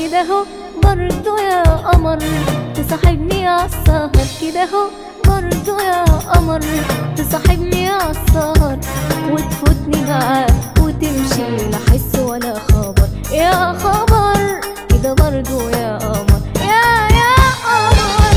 كده اهو برضه يا قمر تصاحبني عالسهر كده اهو برضه يا قمر تصاحبني عالسهر وتفوتني معاك وتمشي لا حس ولا خبر يا خبر كده برضه يا قمر يا يا قمر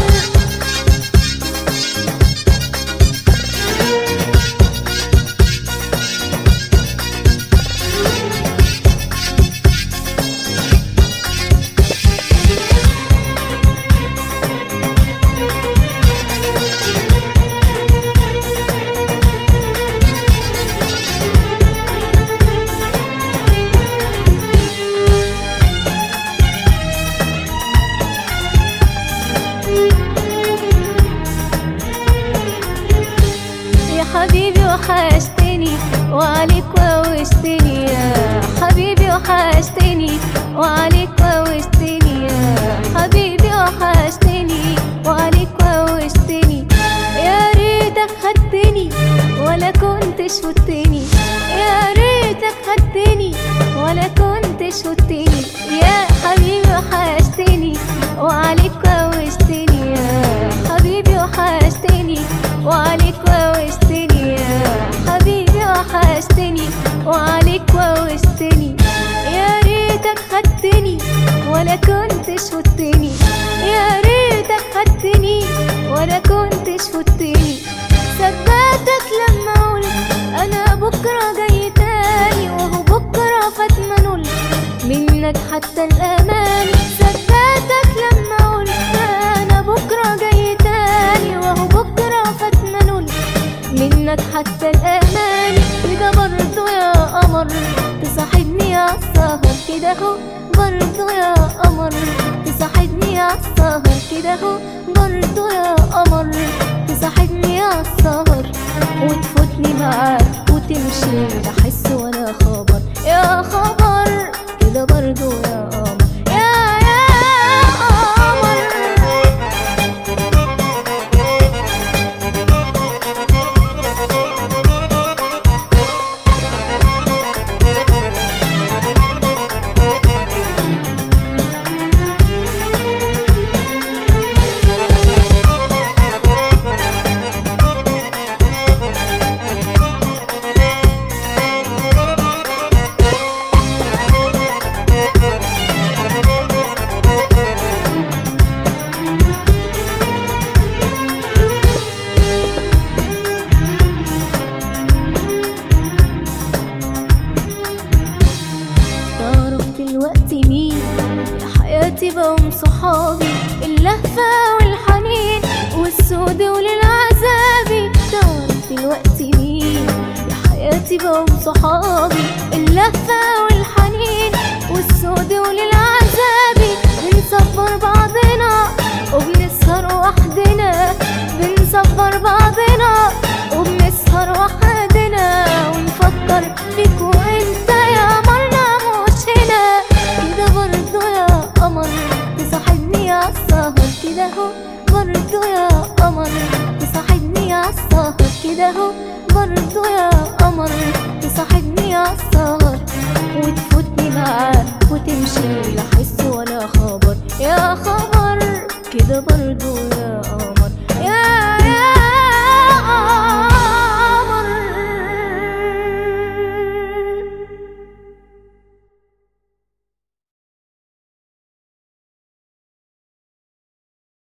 يا حبيبي وحشتني وعليك ووشتني يا حبيبي وحشتني وعليك ووشتني يا حبيبي وحشتني وعليك ووشتني يا ريتك خدتني ولا كنتش فتني يا ريتك خدتني ولا كنتش فتني يا حبيبي وحشتني وعليك ووشتني يا حبيبي وحشتني وعليك ووشتني يا حبيبي وحشتني وعليك ووشتني يا ريتك خدتني ولا كنتش فتني يا ريتك خدتني ولا كنتش فتني صدقتك لما قلت انا بكره جاي تاني وهو بكره فات ما نقول منك حتى الامان صدقتك لما قلت انا بكره جاي تاني وهو بكره فات ما نقول منك حتى الامان كده برضه يا قمر تصاحبني عالسهر كده اهو برضه يا قمر تصاحبني عالسهر كده اهو برضه يا قمر تصاحبني عالسهر وتفوتني معاك وتمشي لا حس ولا خبر يا خبر كده برضه يا قمر يا يا قمر تعرف دلوقتي مين يا حياتي بقوا صحابي اللهفة والحنين والسود وللعذابي تعرف دلوقتي مين يا حياتي بقوا صحابي اللهفة والحنين والسود وللعذابي بنصبر بعضنا وبنسهر وحدنا بنصبر بعضنا وبنسهر وحدنا ونفكر فيك وانت يا قمرنا مش هنا كده برضه يا قمر تصاحبني عالسهر كده اهو برضه يا قمر تصاحبني عالسهر كده اهو برضه يا قمر تصاحبني عالسهر وتفوتني معاك وتمشي لحد